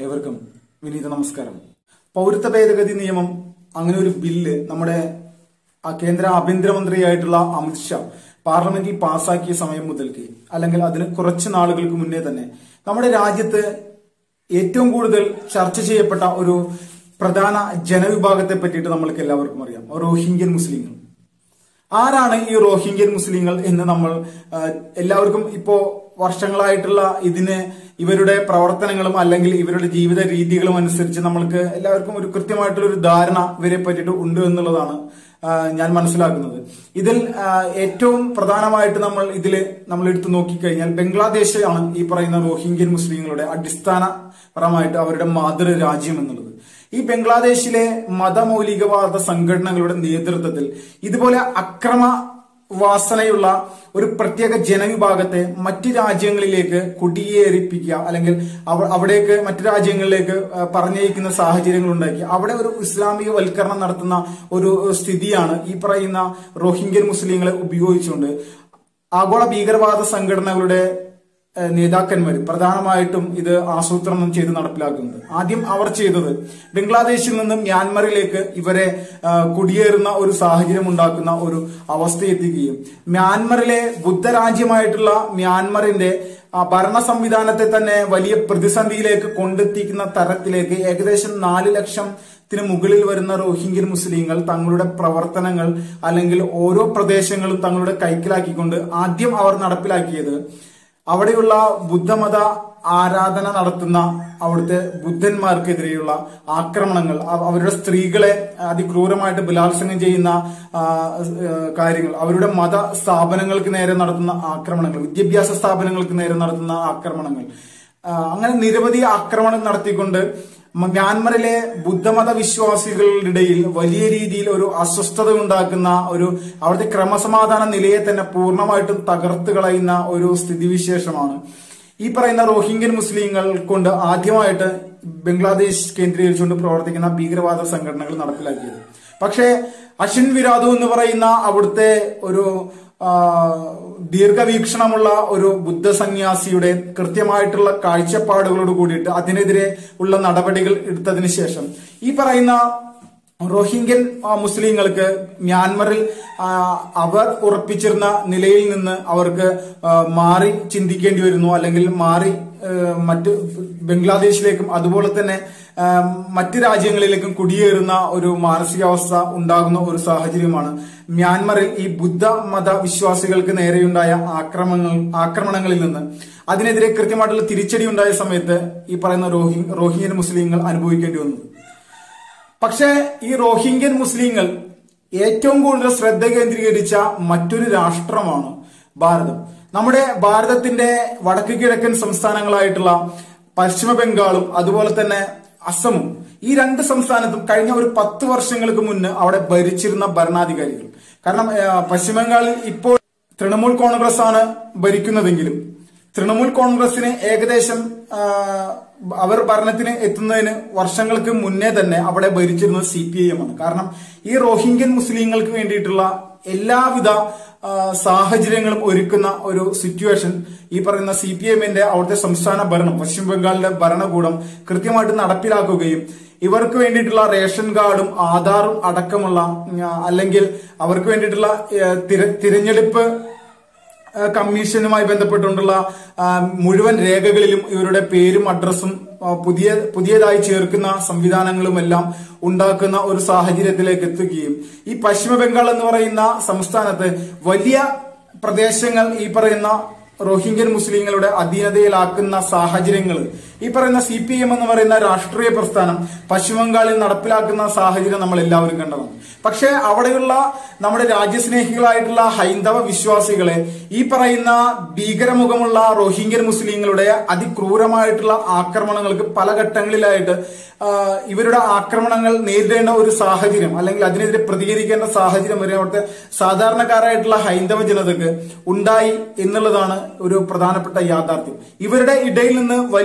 ഏവർക്കും വിനീത നമസ്കാരം പൗരത്വ ഭേദഗതി നിയമം അങ്ങനെ ഒരു ബില്ല് നമ്മുടെ ആ കേന്ദ്ര ആഭ്യന്തരമന്ത്രിയായിട്ടുള്ള അമിത്ഷാ പാർലമെന്റിൽ പാസാക്കിയ സമയം മുതൽക്ക് അല്ലെങ്കിൽ അതിന് കുറച്ച് നാളുകൾക്ക് മുന്നേ തന്നെ നമ്മുടെ രാജ്യത്ത് ഏറ്റവും കൂടുതൽ ചർച്ച ചെയ്യപ്പെട്ട ഒരു പ്രധാന ജനവിഭാഗത്തെ പറ്റിയിട്ട് നമ്മൾക്ക് എല്ലാവർക്കും അറിയാം റോഹിംഗ്യൻ മുസ്ലിങ്ങൾ ആരാണ് ഈ റോഹിംഗ്യൻ മുസ്ലിങ്ങൾ എന്ന് നമ്മൾ ആ, എല്ലാവർക്കും ഇപ്പോ വർഷങ്ങളായിട്ടുള്ള ഇതിന് ഇവരുടെ പ്രവർത്തനങ്ങളും അല്ലെങ്കിൽ ഇവരുടെ ജീവിത രീതികളും അനുസരിച്ച് നമ്മൾക്ക് എല്ലാവർക്കും ഒരു കൃത്യമായിട്ടുള്ള ഒരു ധാരണ ഇവരെ പറ്റിയിട്ട് ഉണ്ട് എന്നുള്ളതാണ് ആ, ഞാൻ മനസ്സിലാക്കുന്നത് ഇതിൽ ആ, ഏറ്റവും പ്രധാനമായിട്ട് നമ്മൾ ഇതിൽ നമ്മൾ എടുത്തു നോക്കിക്കഴിഞ്ഞാൽ ബംഗ്ലാദേശ് ആണ് ഈ പറയുന്ന റോഹിംഗ്യൻ മുസ്ലിങ്ങളുടെ അടിസ്ഥാനപരമായിട്ട് അവരുടെ മാതൃ രാജ്യം എന്നുള്ളത് ഈ ബംഗ്ലാദേശിലെ മതമൗലികവാദ സംഘടനകളുടെ നേതൃത്വത്തിൽ ഇതുപോലെ അക്രമ വാസനയുള്ള ഒരു പ്രത്യേക ജനവിഭാഗത്തെ മറ്റു രാജ്യങ്ങളിലേക്ക് കുടിയേറിപ്പിക്കുക അല്ലെങ്കിൽ അവ- അവിടേക്ക് മറ്റു രാജ്യങ്ങളിലേക്ക് ആ, പറഞ്ഞയക്കുന്ന സാഹചര്യങ്ങൾ ഉണ്ടാക്കി അവിടെ ഒരു ഇസ്ലാമിക വൽക്കരണം നടത്തുന്ന ഒരു സ്ഥിതിയാണ് ഈ പറയുന്ന റോഹിംഗ്യൻ മുസ്ലിങ്ങളെ ഉപയോഗിച്ചുകൊണ്ട് ആഗോള ഭീകരവാദ സംഘടനകളുടെ ഏഹ് നേതാക്കന്മാർ പ്രധാനമായിട്ടും ഇത് ആസൂത്രണം ചെയ്ത് നടപ്പിലാക്കുന്നത് ആദ്യം അവർ ചെയ്തത് ബംഗ്ലാദേശിൽ നിന്നും മ്യാൻമറിലേക്ക് ഇവരെ ആ, കുടിയേറുന്ന ഒരു സാഹചര്യം ഉണ്ടാക്കുന്ന ഒരു അവസ്ഥ എത്തിക്കുകയും മ്യാൻമറിലെ ബുദ്ധരാജ്യമായിട്ടുള്ള മ്യാൻമറിന്റെ ആ, ഭരണ സംവിധാനത്തെ തന്നെ വലിയ പ്രതിസന്ധിയിലേക്ക് കൊണ്ടെത്തിക്കുന്ന തരത്തിലേക്ക് ഏകദേശം നാല് ലക്ഷം ത്തിന് മുകളിൽ വരുന്ന റോഹിംഗ്യൻ മുസ്ലിങ്ങൾ തങ്ങളുടെ പ്രവർത്തനങ്ങൾ അല്ലെങ്കിൽ ഓരോ പ്രദേശങ്ങളും തങ്ങളുടെ കൈക്കലാക്കിക്കൊണ്ട് ആദ്യം അവർ നടപ്പിലാക്കിയത് അവിടെയുള്ള ബുദ്ധമത ആരാധന നടത്തുന്ന അവിടുത്തെ ബുദ്ധന്മാർക്കെതിരെയുള്ള ആക്രമണങ്ങൾ അവ- അവരുടെ സ്ത്രീകളെ അതിക്രൂരമായിട്ട് ബലാത്സംഗം ചെയ്യുന്ന ആ, ഏ, കാര്യങ്ങൾ അവരുടെ മത സ്ഥാപനങ്ങൾക്ക് നേരെ നടത്തുന്ന ആക്രമണങ്ങൾ വിദ്യാഭ്യാസ സ്ഥാപനങ്ങൾക്ക് നേരെ നടത്തുന്ന ആക്രമണങ്ങൾ ആ, അങ്ങനെ നിരവധി ആക്രമണം നടത്തിക്കൊണ്ട് മ- മ്യാൻമറിലെ ബുദ്ധമത വിശ്വാസികളുടെ ഇടയിൽ വലിയ രീതിയിൽ ഒരു അസ്വസ്ഥത ഉണ്ടാക്കുന്ന ഒരു അവിടുത്തെ ക്രമസമാധാന നിലയെ തന്നെ പൂർണ്ണമായിട്ടും തകർത്ത് കളയുന്ന ഒരു സ്ഥിതിവിശേഷമാണ് ഈ പറയുന്ന റോഹിംഗ്യൻ മുസ്ലിങ്ങൾ കൊണ്ട് ആദ്യമായിട്ട് ബംഗ്ലാദേശ് കേന്ദ്രീകരിച്ചുകൊണ്ട് പ്രവർത്തിക്കുന്ന ഭീകരവാദ സംഘടനകൾ നടപ്പിലാക്കിയത് പക്ഷേ അശ്വിൻ വിരാദു എന്ന് പറയുന്ന അവിടുത്തെ ഒരു ആ, ദീർഘവീക്ഷണമുള്ള ഒരു ബുദ്ധ സന്യാസിയുടെ കൃത്യമായിട്ടുള്ള കാഴ്ചപ്പാടുകളോട് കൂടിയിട്ട് അതിനെതിരെ ഉള്ള നടപടികൾ എടുത്തതിന് ശേഷം ഈ പറയുന്ന റോഹിംഗ്യൻ ആ, മുസ്ലിങ്ങൾക്ക് മ്യാൻമറിൽ ആ, അവർ ഉറപ്പിച്ചിരുന്ന നിലയിൽ നിന്ന് അവർക്ക് ആ, മാറി ചിന്തിക്കേണ്ടി വരുന്നു അല്ലെങ്കിൽ മാറി ആ, മറ്റ് ബംഗ്ലാദേശിലേക്കും അതുപോലെ തന്നെ ആ, മറ്റ് രാജ്യങ്ങളിലേക്കും കുടിയേറുന്ന ഒരു മാനസികാവസ്ഥ ഉണ്ടാകുന്ന ഒരു സാഹചര്യമാണ് മ്യാൻമറിൽ ഈ ബുദ്ധ മത വിശ്വാസികൾക്ക് നേരെയുണ്ടായ ആക്രമണങ്ങൾ ആക്രമണങ്ങളിൽ നിന്ന് അതിനെതിരെ കൃത്യമായിട്ടുള്ള തിരിച്ചടി ഉണ്ടായ സമയത്ത് ഈ പറയുന്ന റോഹി റോഹിംഗ്യൻ മുസ്ലിങ്ങൾ അനുഭവിക്കേണ്ടി വന്നത് പക്ഷേ ഈ റോഹിംഗ്യൻ മുസ്ലിങ്ങൾ ഏറ്റവും കൂടുതൽ ശ്രദ്ധ കേന്ദ്രീകരിച്ച മറ്റൊരു രാഷ്ട്രമാണ് ഭാരതം നമ്മുടെ ഭാരതത്തിന്റെ വടക്ക് കിഴക്കൻ സംസ്ഥാനങ്ങളായിട്ടുള്ള പശ്ചിമ ബംഗാളും അതുപോലെ തന്നെ അസമും ഈ രണ്ട് സംസ്ഥാനത്തും കഴിഞ്ഞ ഒരു പത്ത് വർഷങ്ങൾക്ക് മുന്ന് അവിടെ ഭരിച്ചിരുന്ന ഭരണാധികാരികൾ കാരണം ആ, പശ്ചിമ ബംഗാളിൽ ഇപ്പോൾ തൃണമൂൽ കോൺഗ്രസ് ആണ് ഭരിക്കുന്നതെങ്കിലും തൃണമൂൽ കോൺഗ്രസിന് ഏകദേശം ആ, അവർ ഭരണത്തിന് എത്തുന്നതിന് വർഷങ്ങൾക്ക് മുന്നേ തന്നെ അവിടെ ഭരിച്ചിരുന്നത് സി പി ഐ എം ആണ് കാരണം ഈ റോഹിംഗ്യൻ മുസ്ലിങ്ങൾക്ക് വേണ്ടിയിട്ടുള്ള എല്ലാവിധ ആ, സാഹചര്യങ്ങളും ഒരുക്കുന്ന ഒരു സിറ്റുവേഷൻ ഈ പറയുന്ന സി പി എമ്മിന്റെ അവിടുത്തെ സംസ്ഥാന ഭരണം പശ്ചിമ ബംഗാളിലെ ഭരണകൂടം കൃത്യമായിട്ട് നടപ്പിലാക്കുകയും ഇവർക്ക് വേണ്ടിയിട്ടുള്ള റേഷൻ കാർഡും ആധാറും അടക്കമുള്ള ആ, അല്ലെങ്കിൽ അവർക്ക് വേണ്ടിയിട്ടുള്ള ഏ, തിര- തിരഞ്ഞെടുപ്പ് ആ, കമ്മീഷനുമായി ബന്ധപ്പെട്ടുകൊണ്ടുള്ള ആ, മുഴുവൻ രേഖകളിലും ഇവരുടെ പേരും അഡ്രസ്സും ആ, പുതിയ പുതിയതായി ചേർക്കുന്ന സംവിധാനങ്ങളും എല്ലാം ഉണ്ടാക്കുന്ന ഒരു സാഹചര്യത്തിലേക്ക് എത്തുകയും ഈ പശ്ചിമ ബംഗാൾ എന്ന് പറയുന്ന സംസ്ഥാനത്ത് വലിയ പ്രദേശങ്ങൾ ഈ പറയുന്ന റോഹിംഗ്യൻ മുസ്ലിങ്ങളുടെ അധീനതയിലാക്കുന്ന സാഹചര്യങ്ങൾ ഈ പറയുന്ന സി പി എം എന്ന് പറയുന്ന രാഷ്ട്രീയ പ്രസ്ഥാനം പശ്ചിമ ബംഗാളിൽ നടപ്പിലാക്കുന്ന സാഹചര്യം നമ്മൾ എല്ലാവരും കണ്ടതാണ് പക്ഷേ അവിടെയുള്ള നമ്മുടെ രാജ്യസ്നേഹികളായിട്ടുള്ള ഹൈന്ദവ വിശ്വാസികളെ ഈ പറയുന്ന ഭീകരമുഖമുള്ള റോഹിംഗ്യൻ മുസ്ലിങ്ങളുടെ അതിക്രൂരമായിട്ടുള്ള ആക്രമണങ്ങൾക്ക് പല ഘട്ടങ്ങളിലായിട്ട് ആ, ഇവരുടെ ആക്രമണങ്ങൾ നേരിടേണ്ട ഒരു സാഹചര്യം അല്ലെങ്കിൽ അതിനെതിരെ പ്രതികരിക്കേണ്ട സാഹചര്യം വരെ അവിടുത്തെ സാധാരണക്കാരായിട്ടുള്ള ഹൈന്ദവ ജനതക്ക് ഉണ്ടായി എന്നുള്ളതാണ് ഒരു പ്രധാനപ്പെട്ട യാഥാർത്ഥ്യം ഇവരുടെ ഇടയിൽ നിന്ന് വലിയ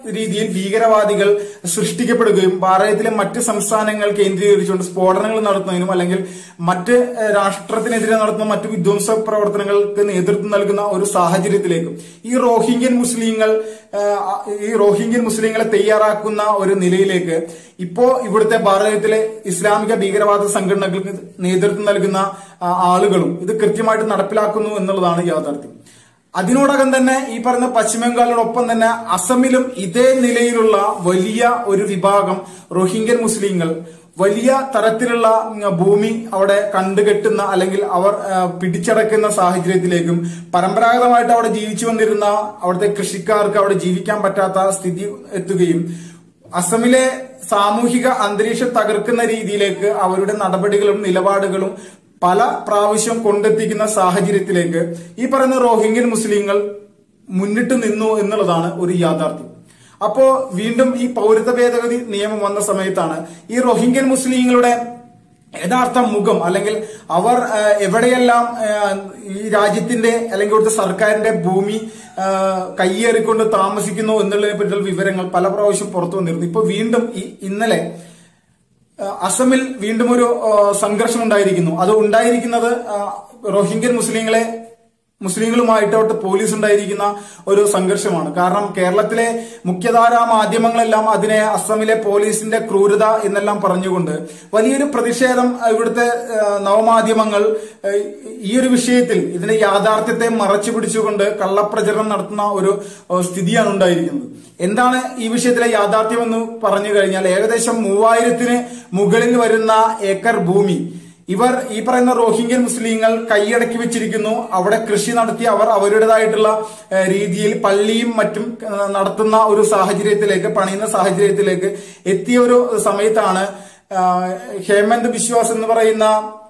രീതിയിൽ ഭീകരവാദികൾ സൃഷ്ടിക്കപ്പെടുകയും ഭാരതത്തിലെ മറ്റ് സംസ്ഥാനങ്ങൾ കേന്ദ്രീകരിച്ചുകൊണ്ട് സ്ഫോടനങ്ങൾ നടത്തുന്നതിനും അല്ലെങ്കിൽ മറ്റ് ഏഹ്, രാഷ്ട്രത്തിനെതിരെ നടത്തുന്ന മറ്റ് വിധ്വംസ പ്രവർത്തനങ്ങൾക്ക് നേതൃത്വം നൽകുന്ന ഒരു സാഹചര്യത്തിലേക്കും ഈ റോഹിംഗ്യൻ മുസ്ലിങ്ങൾ ഏഹ്, ഈ റോഹിംഗ്യൻ മുസ്ലിങ്ങളെ തയ്യാറാക്കുന്ന ഒരു നിലയിലേക്ക് ഇപ്പോ ഇവിടുത്തെ ഭാരതത്തിലെ ഇസ്ലാമിക ഭീകരവാദ സംഘടനകൾക്ക് നേതൃത്വം നൽകുന്ന ആ, ആളുകളും ഇത് കൃത്യമായിട്ട് നടപ്പിലാക്കുന്നു എന്നുള്ളതാണ് യാഥാർത്ഥ്യം അതിനോടകം തന്നെ ഈ പറഞ്ഞ പശ്ചിമബംഗാളിനൊപ്പം തന്നെ അസമിലും ഇതേ നിലയിലുള്ള വലിയ ഒരു വിഭാഗം റോഹിംഗ്യൻ മുസ്ലിങ്ങൾ വലിയ തരത്തിലുള്ള ഉം, ഭൂമി അവിടെ കണ്ടുകെട്ടുന്ന അല്ലെങ്കിൽ അവർ ആ, പിടിച്ചടക്കുന്ന സാഹചര്യത്തിലേക്കും പരമ്പരാഗതമായിട്ട് അവിടെ ജീവിച്ചു വന്നിരുന്ന അവിടുത്തെ കൃഷിക്കാർക്ക് അവിടെ ജീവിക്കാൻ പറ്റാത്ത സ്ഥിതി എത്തുകയും അസമിലെ സാമൂഹിക അന്തരീക്ഷം തകർക്കുന്ന രീതിയിലേക്ക് അവരുടെ നടപടികളും നിലപാടുകളും പല പ്രാവശ്യം കൊണ്ടെത്തിക്കുന്ന സാഹചര്യത്തിലേക്ക് ഈ പറയുന്ന റോഹിംഗ്യൻ മുസ്ലിങ്ങൾ മുന്നിട്ട് നിന്നു എന്നുള്ളതാണ് ഒരു യാഥാർത്ഥ്യം അപ്പോ വീണ്ടും ഈ പൗരത്വ ഭേദഗതി നിയമം വന്ന സമയത്താണ് ഈ റോഹിംഗ്യൻ മുസ്ലിങ്ങളുടെ യഥാർത്ഥ മുഖം അല്ലെങ്കിൽ അവർ ആ, എവിടെയെല്ലാം ആ, ഈ രാജ്യത്തിന്റെ അല്ലെങ്കിൽ ഇവിടുത്തെ സർക്കാരിന്റെ ഭൂമി ആ, കയ്യേറിക്കൊണ്ട് താമസിക്കുന്നു എന്നുള്ളതിനെ പറ്റിയുള്ള വിവരങ്ങൾ പല പ്രാവശ്യം പുറത്തു വന്നിരുന്നു ഇപ്പൊ വീണ്ടും ഈ ഇന്നലെ ആ, അസമിൽ വീണ്ടും ഒരു ആ, സംഘർഷം ഉണ്ടായിരിക്കുന്നു അത് ഉണ്ടായിരിക്കുന്നത് ആ, റോഹിംഗ്യൻ മുസ്ലിങ്ങളെ മുസ്ലിങ്ങളുമായിട്ട് അവിടുത്തെ പോലീസ് ഉണ്ടായിരിക്കുന്ന ഒരു സംഘർഷമാണ് കാരണം കേരളത്തിലെ മുഖ്യധാരാ മാധ്യമങ്ങളെല്ലാം അതിനെ അസമിലെ പോലീസിന്റെ ക്രൂരത എന്നെല്ലാം പറഞ്ഞുകൊണ്ട് വലിയൊരു പ്രതിഷേധം ഇവിടുത്തെ ആ, നവമാധ്യമങ്ങൾ ആ, ഈ ഒരു വിഷയത്തിൽ ഇതിന്റെ യാഥാർത്ഥ്യത്തെ മറച്ചു പിടിച്ചുകൊണ്ട് കള്ളപ്രചരണം നടത്തുന്ന ഒരു ആ, സ്ഥിതിയാണ് ഉണ്ടായിരിക്കുന്നത് എന്താണ് ഈ വിഷയത്തിലെ യാഥാർത്ഥ്യം എന്ന് പറഞ്ഞു കഴിഞ്ഞാൽ ഏകദേശം മൂവായിരത്തിന് മുകളിൽ വരുന്ന ഏക്കർ ഭൂമി ഇവർ ഈ പറയുന്ന റോഹിംഗ്യൻ മുസ്ലിങ്ങൾ കൈയടക്കി വെച്ചിരിക്കുന്നു അവിടെ കൃഷി നടത്തി അവർ അവരുടേതായിട്ടുള്ള ഏഹ്, രീതിയിൽ പള്ളിയും മറ്റും ഏഹ്, നടത്തുന്ന ഒരു സാഹചര്യത്തിലേക്ക് പണിയുന്ന സാഹചര്യത്തിലേക്ക് എത്തിയ ഒരു സമയത്താണ് ആഹ്, ഹേമന്ത് ബിശ്വാസ് എന്ന് പറയുന്ന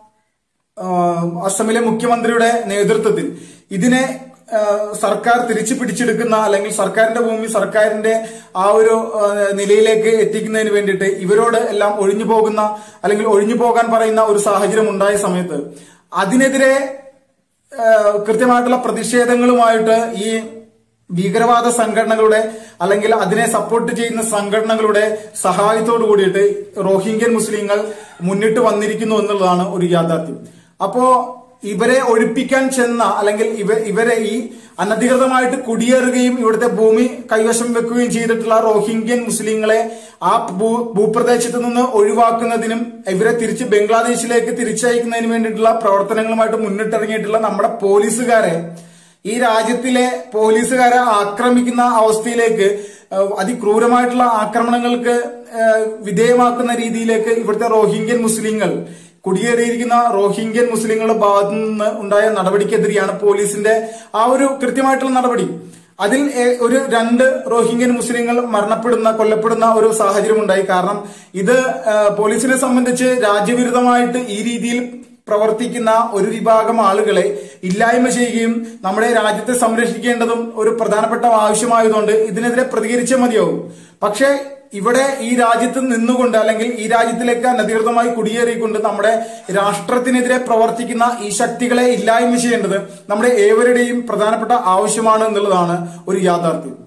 ആഹ്, അസമിലെ മുഖ്യമന്ത്രിയുടെ നേതൃത്വത്തിൽ ഇതിനെ ആഹ്, സർക്കാർ തിരിച്ചു പിടിച്ചെടുക്കുന്ന അല്ലെങ്കിൽ സർക്കാരിന്റെ ഭൂമി സർക്കാരിന്റെ ആ ഒരു ആഹ്, നിലയിലേക്ക് എത്തിക്കുന്നതിന് വേണ്ടിയിട്ട് ഇവരോട് എല്ലാം ഒഴിഞ്ഞു പോകുന്ന അല്ലെങ്കിൽ ഒഴിഞ്ഞു പോകാൻ പറയുന്ന ഒരു സാഹചര്യം ഉണ്ടായ സമയത്ത് അതിനെതിരെ ആഹ്, കൃത്യമായിട്ടുള്ള പ്രതിഷേധങ്ങളുമായിട്ട് ഈ ഭീകരവാദ സംഘടനകളുടെ അല്ലെങ്കിൽ അതിനെ സപ്പോർട്ട് ചെയ്യുന്ന സംഘടനകളുടെ സഹായത്തോടു കൂടിയിട്ട് റോഹിംഗ്യൻ മുസ്ലിങ്ങൾ മുന്നിട്ട് വന്നിരിക്കുന്നു എന്നുള്ളതാണ് ഒരു യാഥാർത്ഥ്യം അപ്പോ ഇവരെ ഒഴിപ്പിക്കാൻ ചെന്ന അല്ലെങ്കിൽ ഇവ ഇവരെ ഈ അനധികൃതമായിട്ട് കുടിയേറുകയും ഇവിടുത്തെ ഭൂമി കൈവശം വെക്കുകയും ചെയ്തിട്ടുള്ള റോഹിംഗ്യൻ മുസ്ലിങ്ങളെ ആ ഭൂ ഭൂപ്രദേശത്ത് നിന്ന് ഒഴിവാക്കുന്നതിനും ഇവരെ തിരിച്ച് ബംഗ്ലാദേശിലേക്ക് തിരിച്ചയക്കുന്നതിന് വേണ്ടിയിട്ടുള്ള പ്രവർത്തനങ്ങളുമായിട്ട് മുന്നിട്ടിറങ്ങിയിട്ടുള്ള നമ്മുടെ പോലീസുകാരെ ഈ രാജ്യത്തിലെ പോലീസുകാരെ ആക്രമിക്കുന്ന അവസ്ഥയിലേക്ക് ഏഹ്, അതിക്രൂരമായിട്ടുള്ള ആക്രമണങ്ങൾക്ക് ഏഹ്, വിധേയമാക്കുന്ന രീതിയിലേക്ക് ഇവിടുത്തെ റോഹിംഗ്യൻ മുസ്ലിങ്ങൾ കുടിയേറിയിരിക്കുന്ന റോഹിംഗ്യൻ മുസ്ലിങ്ങളുടെ ഭാഗത്തു നിന്ന് ഉണ്ടായ നടപടിക്കെതിരെയാണ് പോലീസിന്റെ ആ ഒരു കൃത്യമായിട്ടുള്ള നടപടി അതിൽ ഏ- ഒരു രണ്ട് റോഹിംഗ്യൻ മുസ്ലിങ്ങൾ മരണപ്പെടുന്ന കൊല്ലപ്പെടുന്ന ഒരു സാഹചര്യം ഉണ്ടായി കാരണം ഇത് ആ, പോലീസിനെ സംബന്ധിച്ച് രാജ്യവിരുദ്ധമായിട്ട് ഈ രീതിയിൽ പ്രവർത്തിക്കുന്ന ഒരു വിഭാഗം ആളുകളെ ഇല്ലായ്മ ചെയ്യുകയും നമ്മുടെ രാജ്യത്തെ സംരക്ഷിക്കേണ്ടതും ഒരു പ്രധാനപ്പെട്ട ആവശ്യമായതുകൊണ്ട് ഇതിനെതിരെ പ്രതികരിച്ചേ മതിയാവും പക്ഷേ ഇവിടെ ഈ രാജ്യത്ത് നിന്നുകൊണ്ട് അല്ലെങ്കിൽ ഈ രാജ്യത്തിലേക്ക് അനധികൃതമായി കുടിയേറിക്കൊണ്ട് നമ്മുടെ രാഷ്ട്രത്തിനെതിരെ പ്രവർത്തിക്കുന്ന ഈ ശക്തികളെ ഇല്ലായ്മ ചെയ്യേണ്ടത് നമ്മുടെ ഏവരുടെയും പ്രധാനപ്പെട്ട ആവശ്യമാണ് എന്നുള്ളതാണ് ഒരു യാഥാർത്ഥ്യം